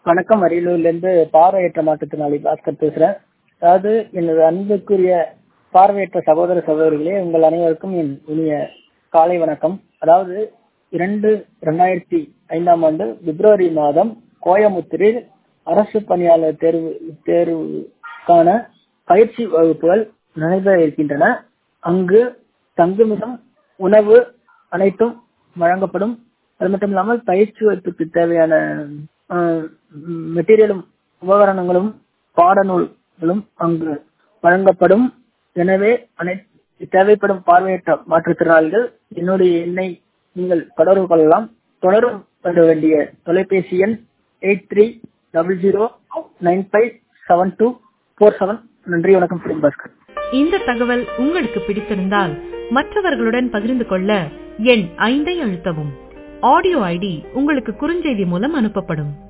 வணக்கம் அரியலூர்ல இருந்து பார்வையற்ற மாற்றுத்திறனாளி பாஸ்கர் பேசுறேன் அதாவது எனது அன்புக்குரிய பார்வையற்ற சகோதர சகோதரிகளே உங்கள் அனைவருக்கும் என் இனிய காலை வணக்கம் அதாவது இரண்டு இரண்டாயிரத்தி ஐந்தாம் ஆண்டு பிப்ரவரி மாதம் கோயமுத்தூரில் அரசு பணியாளர் தேர்வு தேர்வுக்கான பயிற்சி வகுப்புகள் நடைபெற இருக்கின்றன அங்கு தங்குமிடம் உணவு அனைத்தும் வழங்கப்படும் அது மட்டும் இல்லாமல் பயிற்சி வகுப்புக்கு தேவையான மெட்டீரியலும் உபகரணங்களும் பாடநூல்களும் அங்கு வழங்கப்படும் எனவே அனைத்து தேவைப்படும் பார்வையற்ற மாற்றுத்திறனாளிகள் என்னுடைய எண்ணை நீங்கள் தொடர்பு கொள்ளலாம் தொடர்பு கொள்ள வேண்டிய தொலைபேசி எண் eight three double zero nine five seven two four seven நன்றி வணக்கம் பிலிம் பாஸ்கர் இந்த தகவல் உங்களுக்கு பிடித்திருந்தால் மற்றவர்களுடன் பகிர்ந்து கொள்ள எண் ஐந்தை அழுத்தவும் ஆடியோ ஐடி உங்களுக்கு குறுஞ்செய்தி மூலம் அனுப்பப்படும்